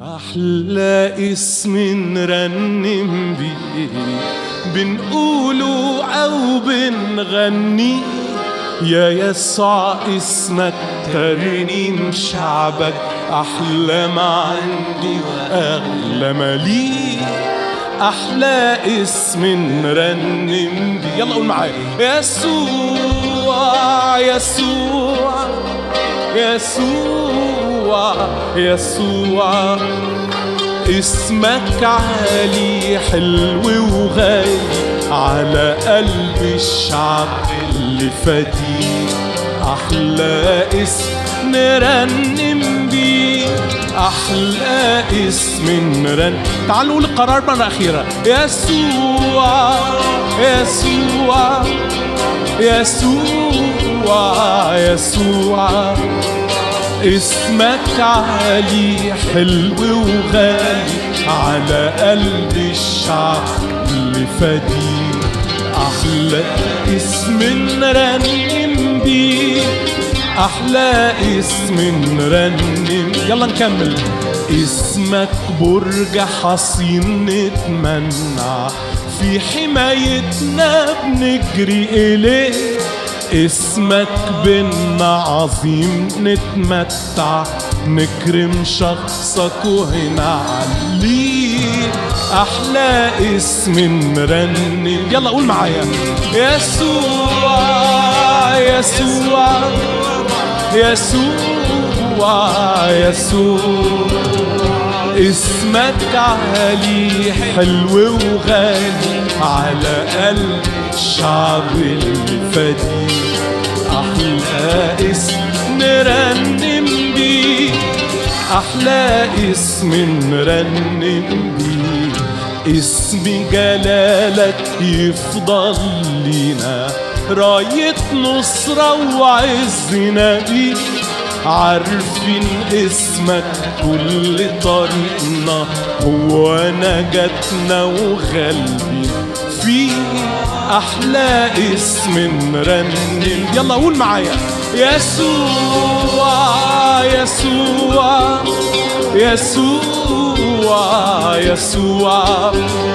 أحلى اسم نرنم بيه بنقوله أو بنغني يا يسوع اسمك ترنيم شعبك أحلى ما عندي وأغلى ما لي أحلى اسم نرنم بيه يلا قول معايا يسوع يسوع يسوع يسوع اسمك عالي حلو وغالي على قلب الشعب اللي فديه أحلى اسم نرنم بيه أحلى اسم نرنم تعالوا نقول القرار مرة أخيرة يسوع يسوع يسوع يسوع اسمك عالي حلو وغالي على قلب الشعب اللي فديه أحلى اسم نرنم بيه أحلى اسم نرنم يلا نكمل اسمك برج حصين نتمنع في حمايتنا بنجري إليه اسمك بنا عظيم نتمتع نكرم شخصك وهنا عليه أحلى اسم نرنم يلا قول معايا يسوع يسوع يسوع يسوع اسمك عالي حلو وغالي على قلب الشعب اللي فديه أحلى اسم نرنم بيه أحلى اسم نرنم بيه اسم جلالك يفضل لينا راية نصرة وعزنا بيه عارفين اسمك كل طريقنا هو نجاتنا وغلبي فيه أحلى اسم نرنم يلا قول معايا يسوع يسوع يسوع يسوع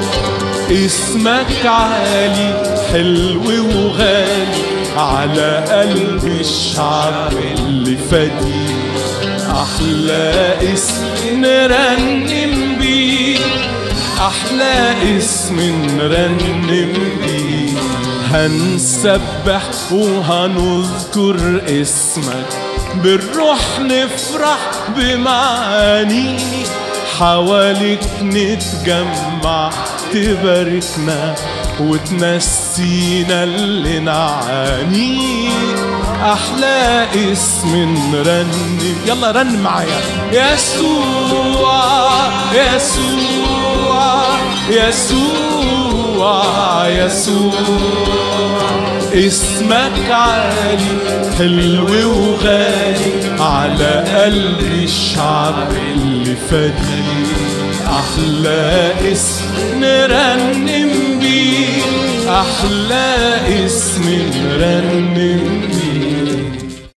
اسمك عالي حلو وغالي على قلب الشعب اللي فديه أحلى اسم نرنم بيه أحلى اسم نرنم بيه هنسبح وهنذكر اسمك بالروح نفرح بمعانيه حواليك نتجمع تباركنا وتنسينا اللي نعانيه احلى اسم نرنم يلا رن معايا يسوع يسوع يسوع يسوع اسمك عالي حلو وغالي على قلب الشعب اللي فديه أحلى اسم نرنم بيه أحلى اسم نرنم